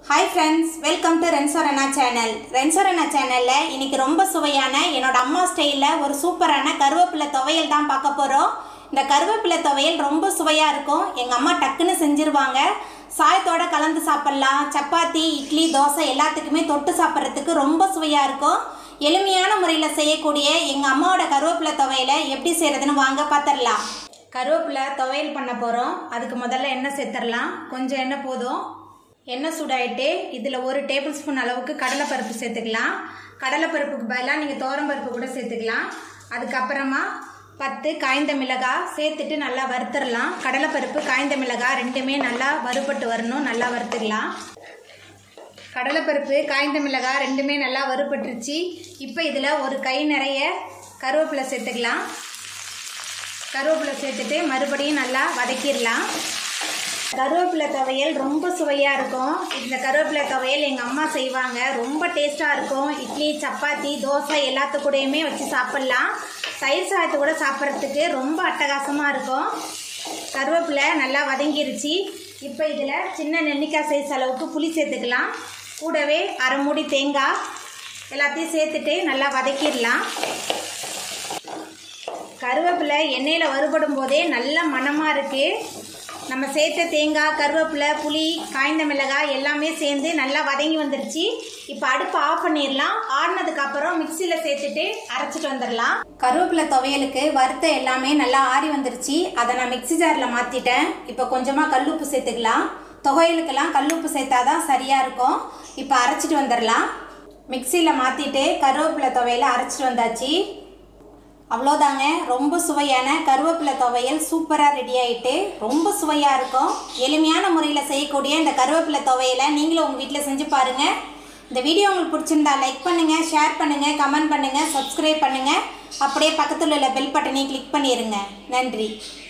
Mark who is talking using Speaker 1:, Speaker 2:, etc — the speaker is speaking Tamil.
Speaker 1: ஹாய் ஃப்ரெண்ட்ஸ் வெல்கம் டு ரென்சோரனா சேனல் ரென்சோரனா சேனலில் இன்னைக்கு ரொம்ப சுவையான என்னோட அம்மா ஸ்டைலில் ஒரு சூப்பரான கருவேப்பிலை துவையல் தான் பார்க்க போகிறோம் இந்த கருவேப்பிலை துவையல் ரொம்ப சுவையாக இருக்கும் எங்கள் அம்மா டக்குன்னு செஞ்சுருவாங்க சாயத்தோட கலந்து சாப்பிட்லாம் சப்பாத்தி இட்லி தோசை எல்லாத்துக்குமே தொட்டு சாப்பிட்றதுக்கு ரொம்ப சுவையாக இருக்கும் எளிமையான முறையில் செய்யக்கூடிய எங்கள் அம்மாவோட கருவேப்பிலை துவையலை எப்படி செய்கிறதுன்னு வாங்க பார்த்துடலாம் கருவேப்பிலை துவையல் பண்ண போகிறோம் அதுக்கு முதல்ல எண்ணெய் சேர்த்துடலாம் கொஞ்சம் எண்ணெய் போதும் எண்ணெய் சூடாயிட்டு இதில் ஒரு டேபிள் ஸ்பூன் அளவுக்கு கடலைப்பருப்பு சேர்த்துக்கலாம் கடலைப்பருப்புக்கு பதிலாக நீங்கள் பருப்பு கூட சேர்த்துக்கலாம் அதுக்கப்புறமா பத்து காய்ந்த மிளகாய் சேர்த்துட்டு நல்லா வறுத்துடலாம் கடலைப்பருப்பு காய்ந்த மிளகாய் ரெண்டுமே நல்லா வறுபட்டு வரணும் நல்லா வறுத்துக்கலாம் கடலைப்பருப்பு காய்ந்த மிளகாய் ரெண்டுமே நல்லா வறுபட்டுருச்சு இப்போ இதில் ஒரு கை நிறைய கருவேப்பிலை சேர்த்துக்கலாம் கருவேப்பிலை சேர்த்துட்டு மறுபடியும் நல்லா வதக்கிடலாம் கருவேப்பிலை துவையல் ரொம்ப சுவையாக இருக்கும் இந்த கருவேப்பிலை துவையல் எங்கள் அம்மா செய்வாங்க ரொம்ப டேஸ்ட்டாக இருக்கும் இட்லி சப்பாத்தி தோசை எல்லாத்து கூடயுமே வச்சு சாப்பிட்லாம் தயிர் சாதத்து கூட சாப்பிட்றதுக்கு ரொம்ப அட்டகாசமாக இருக்கும் கருவேப்பிலை நல்லா வதங்கிருச்சு இப்போ இதில் சின்ன நெல்லிக்காய் சைஸ் அளவுக்கு புளி சேர்த்துக்கலாம் கூடவே அரை மூடி தேங்காய் எல்லாத்தையும் சேர்த்துட்டு நல்லா வதக்கிடலாம் கருவேப்பிலை எண்ணெயில் வறுபடும் போதே நல்ல மணமாக இருக்குது நம்ம சேர்த்த தேங்காய் கருவேப்பிலை புளி காய்ந்த மிளகாய் எல்லாமே சேர்ந்து நல்லா வதங்கி வந்துருச்சு இப்போ அடுப்பை ஆஃப் பண்ணிடலாம் ஆடினதுக்கு அப்புறம் மிக்சியில் சேர்த்துட்டு அரைச்சிட்டு வந்துடலாம் கருவேப்பிலை துவையலுக்கு வறுத்த எல்லாமே நல்லா ஆறி வந்துருச்சு அதை நான் மிக்சி ஜாரில் மாற்றிட்டேன் இப்போ கொஞ்சமாக கல்லுப்பு சேர்த்துக்கலாம் துவையலுக்கெல்லாம் கல்லுப்பு சேர்த்தாதான் சரியாக இருக்கும் இப்போ அரைச்சிட்டு வந்துடலாம் மிக்சியில் மாற்றிட்டு கருவேப்பிலை துவையலை அரைச்சிட்டு வந்தாச்சு அவ்வளோதாங்க ரொம்ப சுவையான கருவேப்பிலை துவையல் சூப்பராக ரெடி ஆகிட்டு ரொம்ப சுவையாக இருக்கும் எளிமையான முறையில் செய்யக்கூடிய இந்த கருவேப்பிலை துவையலை நீங்களும் உங்கள் வீட்டில் செஞ்சு பாருங்கள் இந்த வீடியோ உங்களுக்கு பிடிச்சிருந்தா லைக் பண்ணுங்கள் ஷேர் பண்ணுங்கள் கமெண்ட் பண்ணுங்கள் சப்ஸ்கிரைப் பண்ணுங்கள் அப்படியே பக்கத்தில் உள்ள பெல் பட்டனையும் கிளிக் பண்ணிடுங்க நன்றி